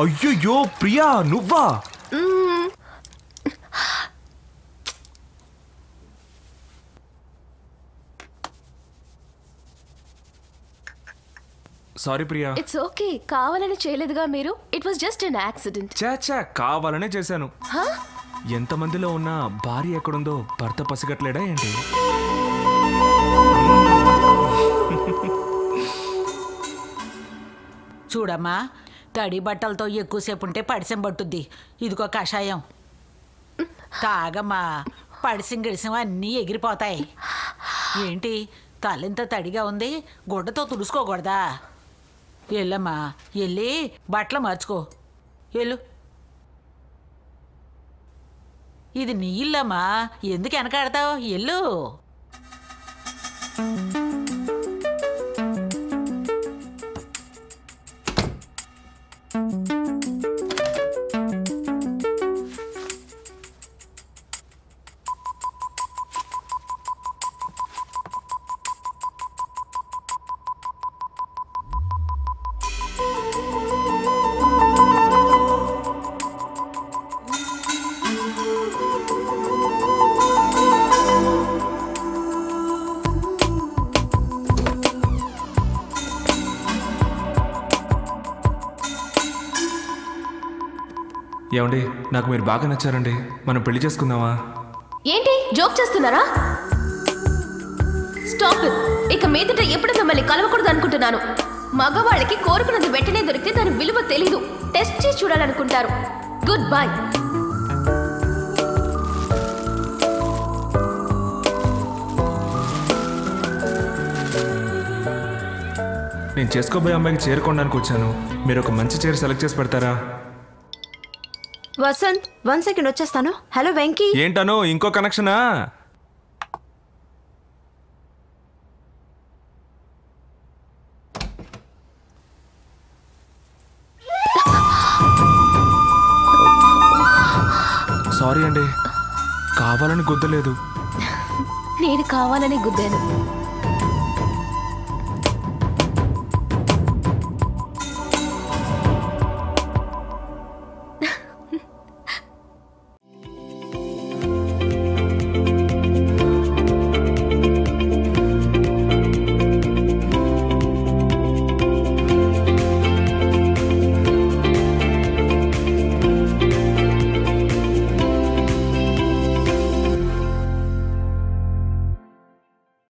అయ్యయ్యో ప్రియా నువ్వా sorry Priya it's okay కావాలని చేయలేదుగా మీరు it was just an accident చాచా కావాలనే చేశాను ఎంతమందిలో ఉన్న భార్య ఎక్కడుందో భర్త పసిగట్లేడా ఏంటి చూడమ్మా తడి బట్టలతో ఎక్కువసేపు ఉంటే పడిసం పట్టుద్ది ఇదిగో కషాయం తాగమ్మా పడిసం గిడిసం అన్నీ ఎగిరిపోతాయి ఏంటి తలెంత తడిగా ఉంది గుడ్డతో తుడుచుకోకూడదా వెళ్ళమ్మా వెళ్ళి బట్టలు మార్చుకో వెళ్ళు ఇది నీ ఇల్లమ్మా ఎందుకు వెనకాడతావు ఎల్లు ఏమండి నాకు మీరు బాగా నచ్చారండి మనం పెళ్లి చేసుకుందామా ఏంటి జోక్ చేస్తున్నారా స్టాప్ ఇట్ ఇక మీదట ఎప్పుడు మిమ్మల్ని కలవకూడదు అనుకుంటున్నాను మగవాళ్ళకి కోరుకున్నది వెంటనే దొరికితే దాని విలువ తెలీదు టెస్ట్ చేసి చూడాలనుకుంటారు గుడ్ బై నేను చేసుకోబోయే అమ్మాయికి చేరుకోవడానికి వచ్చాను మీరు ఒక మంచి చీర సెలెక్ట్ చేసి పెడతారా వసంత్ వన్ సెకండ్ వచ్చేస్తాను హలో వెంకీ ఏంటను ఇంకో కనెక్షనా సారీ అండి కావాలని గుద్దలేదు నేను కావాలని గుద్దాను